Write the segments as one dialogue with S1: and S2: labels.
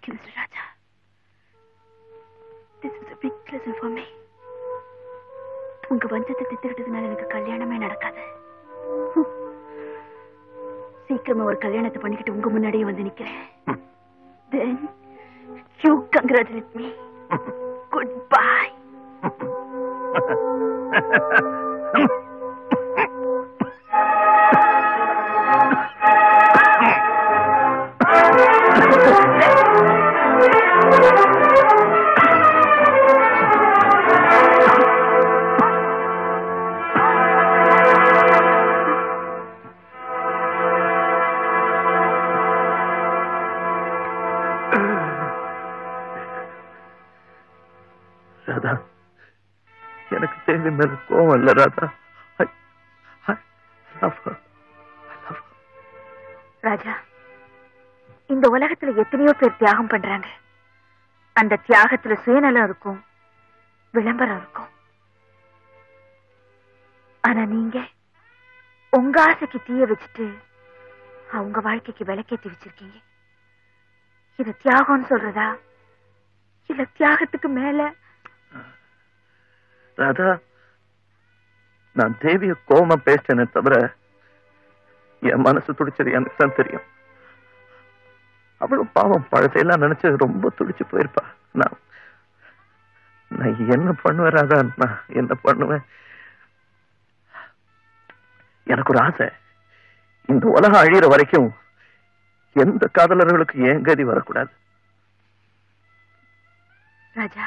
S1: Thank you mister Raja this is a big lesson for me உங்க வஞ்சத்தை தித்துக்கிட்டதுனால எனக்கு கல்யாணமே நடக்காது ஹம். சீக்கிரமா ஒரு கல்யாணத்தை பண்ணிக்கிட்டு உங்க முன்னாடியே வந்து நிக்கிறேன் then you congratulate me goodbye
S2: Radha எனக்கு தேவி மேல கோவம் இல்ல Radha I- I love her. I love her.
S1: ராஜா இந்த உலகத்துல எத்தனையோ பேர் தியாகம் பண்றாங்க அந்த தியாகத்துல சுயநலம் இருக்கும் விளம்பரம் இருக்கும் ஆனா நீங்க உங்க ஆசைக்கு தீய வச்சுட்டு அவங்க வாழ்க்கைக்கு விளக்கேத்தி வச்சிருக்கீங்க இது தியாகம்னு சொல்றதா இல்ல தியாகத்துக்கு மேல
S2: ராதா நான் தேவிய கோவமா பேசிட்டேனே தவிர என் மனசு துடிச்சது எனக்கு தான் தெரியும் அவளும் பாவம் பழசையெல்லாம் நினைச்சு ரொம்ப துடிச்சு போயிருப்பா நான் நான் என்ன பண்ணுவேன் ராதா நான் என்ன பண்ணுவேன் எனக்கு ஒரு ஆசை இந்த உலகம் அழியிற வரைக்கும் எந்த காதலர்களுக்கு ஏன் கதி வரக்கூடாது
S1: ராஜா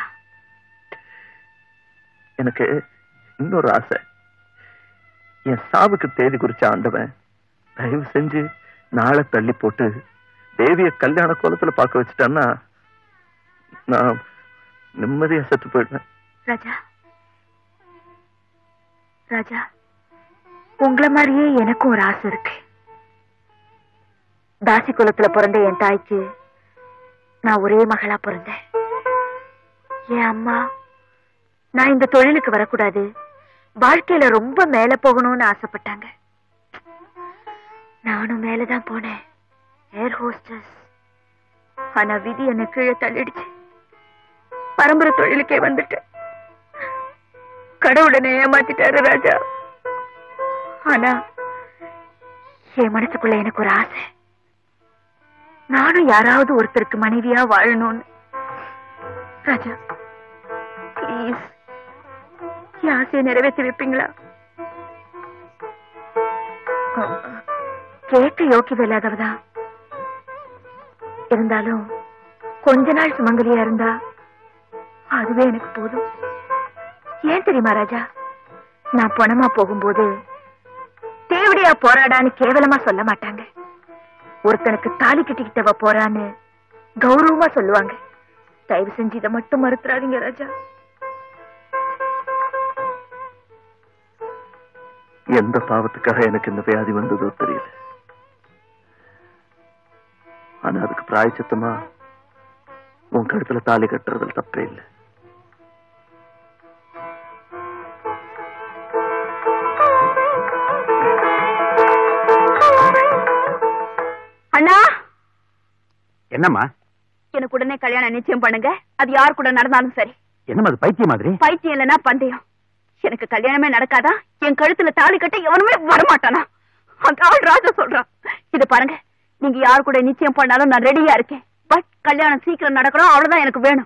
S2: எனக்கு இன்னொரு ஆசை என் சாவுக்கு தேதி குறிச்ச ஆண்டவன் தயவு செஞ்சு நாளை தள்ளி போட்டு தேவிய கல்யாண கோலத்துல பார்க்க வச்சுட்டான்னா நான் நிம்மதியா செத்து போயிடுவேன்
S1: ராஜா ராஜா உங்கள மாதிரியே எனக்கும் ஒரு ஆசை இருக்கு தாசி குலத்துல பிறந்த என் தாய்க்கு நான் ஒரே மகளா பிறந்தேன் என் அம்மா நான் இந்த தொழிலுக்கு வரக்கூடாது வாழ்க்கையில ரொம்ப மேல போகணும்னு ஆசைப்பட்டாங்க நானும் மேலதான் போனேன் ஏர் ஹோஸ்டஸ் ஆனா விதி என்னை கீழே தள்ளிடுச்சு பரம்பரை தொழிலுக்கே வந்துட்டேன் கடவுளனை ஏமாத்திட்டாரு ராஜா ஆனா என் மனசுக்குள்ள எனக்கு ஒரு ஆசை நானும் யாராவது ஒருத்தருக்கு மனைவியா வாழணும்னு ராஜா ப்ளீஸ் என் ஆசையை நிறைவேற்றி வைப்பீங்களா கேட்க யோக்கியது இல்லாதவதான் இருந்தாலும் கொஞ்ச நாள் சுமங்கலியா இருந்தா அதுவே எனக்கு போதும் ஏன் தெரியுமா ராஜா நான் பணமா போகும்போது தேவடியா போராடான்னு கேவலமா சொல்ல மாட்டாங்க ஒருத்தனுக்கு தாலி கட்டிக்கிட்டவ போறான்னு கௌரவமா சொல்லுவாங்க தயவு செஞ்சு இதை மட்டும் மறுத்துறாதீங்க ராஜா
S2: எந்த பாவத்துக்காக எனக்கு இந்த வியாதி வந்ததோ தெரியல ஆனா அதுக்கு பிராயச்சித்தமா உன் கழுத்துல தாலி கட்டுறதுல தப்பே இல்லை
S1: அண்ணா
S3: என்னம்மா
S1: எனக்கு உடனே கல்யாணம் நிச்சயம் பண்ணுங்க அது யார் கூட நடந்தாலும் சரி
S3: என்னம்மா அது பைத்தியம் மாதிரி
S1: பைத்தியம் இல்லைன்னா பந்தயம் எனக்கு கல்யாணமே நடக்காதா என் கழுத்துல தாலி கட்ட எவனுமே வரமாட்டானா அந்த ஆள் ராஜா சொல்றான் இது பாருங்க நீங்க யார் கூட நிச்சயம் பண்ணாலும் நான் ரெடியா இருக்கேன் பட் கல்யாணம் சீக்கிரம் நடக்கணும் அவ்வளவுதான் எனக்கு வேணும்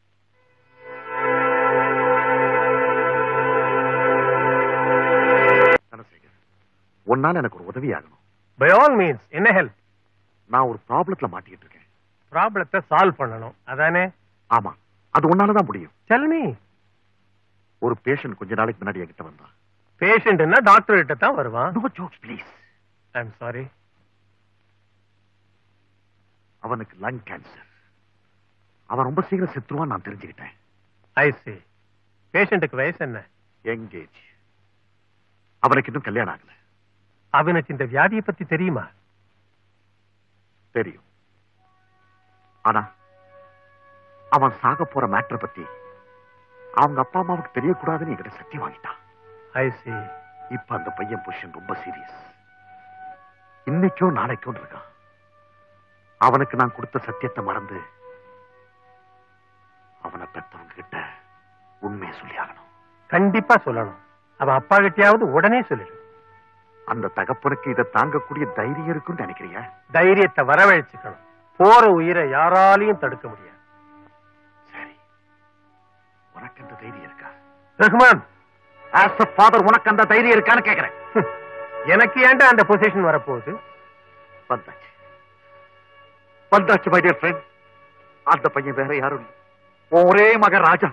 S3: தனசேகர் உன்னால எனக்கு ஒரு உதவி ஆகணும்
S4: பை ஆல் மீன்ஸ் என்ன ஹெல்ப்
S3: நான் ஒரு ப்ராப்ளத்துல மாட்டிக்கிட்டு இருக்கேன்
S4: ப்ராப்ளத்தை சால்வ் பண்ணணும் அதானே
S3: ஆமா அது உன்னாலதான் முடியும்
S4: டெல் மீ
S3: ஒரு பேஷண்ட் கொஞ்ச நாளைக்கு முன்னாடி என்கிட்ட வந்தான்
S4: பேஷண்ட்னா டாக்டர் கிட்ட தான் வருவான்
S3: no jokes please
S4: I am sorry
S3: அவனுக்கு லங் கேன்சர் அவன் ரொம்ப சீக்கிரம் செத்துருவான் நான் தெரிஞ்சுக்கிட்டேன்
S4: ஐ சி பேஷண்ட்டுக்கு வயசு என்ன
S3: எங்கேஜ் அவனுக்கு இன்னும் கல்யாணம் ஆகல
S4: அவனுக்கு இந்த வியாதியை பத்தி தெரியுமா
S3: தெரியும் ஆனா அவன் சாக போற மேட்டரை பத்தி அவங்க அப்பா அம்மாவுக்கு தெரியக்கூடாதுன்னு என்கிட்ட சக்தி வாங்கிட்டான்
S4: ஐ சி
S3: இப்ப அந்த பையன் பொசிஷன் ரொம்ப சீரியஸ் இன்னைக்கோ நாளைக்கோ இருக்கான் அவனுக்கு நான் கொடுத்த சத்தியத்தை மறந்து உண்மையை சொல்லி ஆகணும்
S4: கண்டிப்பா சொல்லணும் அவன் அப்பா கிட்டயாவது உடனே சொல்லிடு
S3: அந்த தகப்பனுக்கு இதை தாங்கக்கூடிய தைரியம் இருக்குன்னு நினைக்கிறியா
S4: தைரியத்தை வரவழைச்சுக்கணும் போற உயிரை யாராலையும் தடுக்க முடியாது
S3: சரி உனக்கு அந்த தைரியம் இருக்கா
S4: ரஹ்மான்
S3: ஆஸ் அ ஃபாதர் உனக்கு அந்த தைரியம் இருக்கான்னு கேக்குறேன்
S4: ஹம், எனக்கு ஏன்டா அந்த பொசிஷன் வரப்போகுது
S3: வந்தாச்சு வந்தாச்சு மை டியர் ஃப்ரெண்ட் அந்த பையன் வேற யாரும் இல்லை உன் ஒரே மகன் ராஜா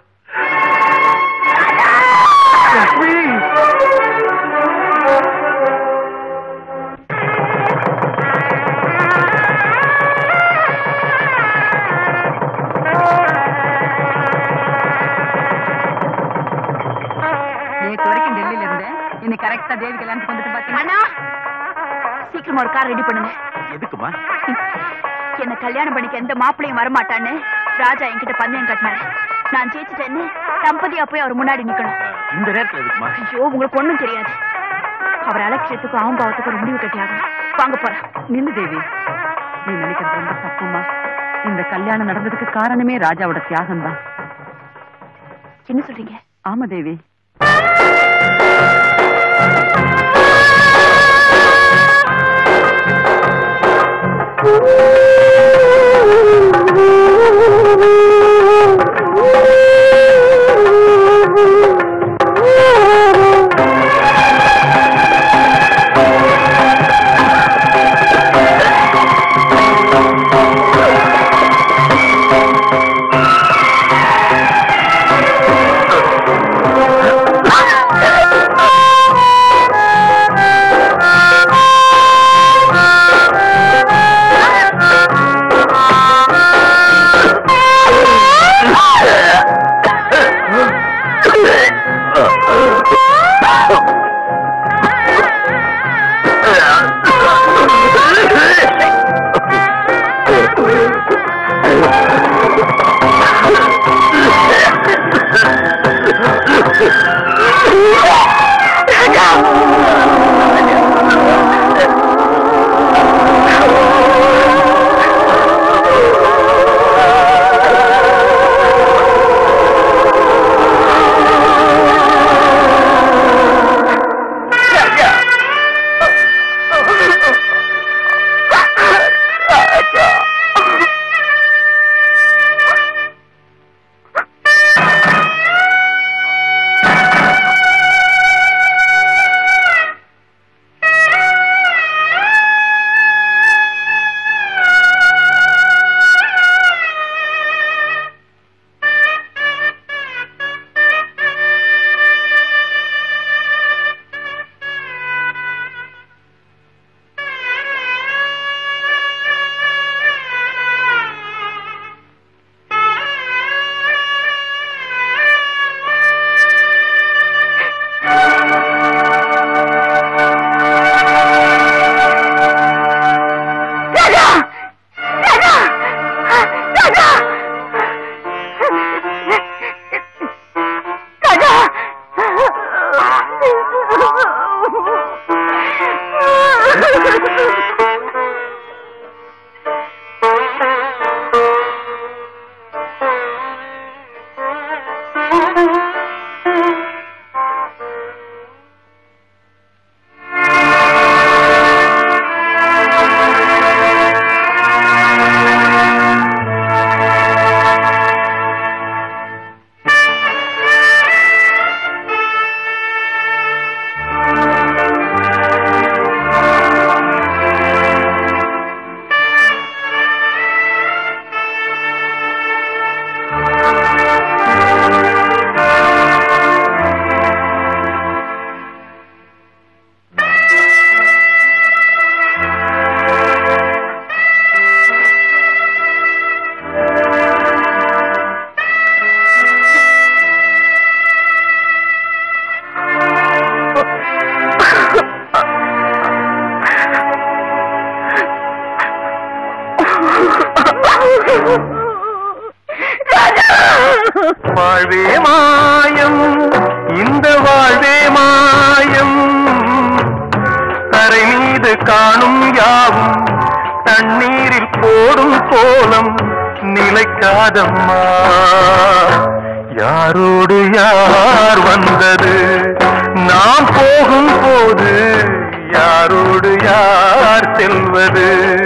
S5: நேற்று வரைக்கும் டெல்லியில இருந்தேன் இன்னைக்கு கரெக்டா தேவி கல்யாணத்துக்கு வந்துட்டு பாத்தீங்கன்னா
S1: அண்ணா சீக்கிரமா ஒரு கார் ரெடி பண்ணுங்க
S3: எதுக்குமா
S1: என்ன கல்யாணம் பண்ணிக்க எந்த மாப்பிளையும் வரமாட்டான்னு ராஜா என்கிட்ட பந்தயம் கட்டினாரு நான் ஜெயிச்சுட்டேன்னு தம்பதியா போய் அவர் முன்னாடி நிக்கணும்
S3: இந்த நேரத்துல எதுக்குமா
S1: ஐயோ உங்களுக்கு ஒண்ணும் தெரியாது அவர் அலட்சியத்துக்கும் அவம்பாவத்துக்கும் ஒரு முடிவு கட்டியாகும் வாங்க போறேன்
S5: நில்லு தேவி நீ நினைக்கிறது ரொம்ப தப்புமா இந்த கல்யாணம் நடந்ததுக்கு காரணமே ராஜாவோட தியாகம் தான்
S1: என்ன சொல்றீங்க
S5: ஆமா தேவி
S2: வாழ்வே மாயம் இந்த வாழ்வே மாயம் தரை மீது காணும் யாவும் தண்ணீரில் போடும் கோலம் நிலைக்காதம்மா யாரோடு யார் வந்தது நாம் போகும் போது யாரோடு யார் செல்வது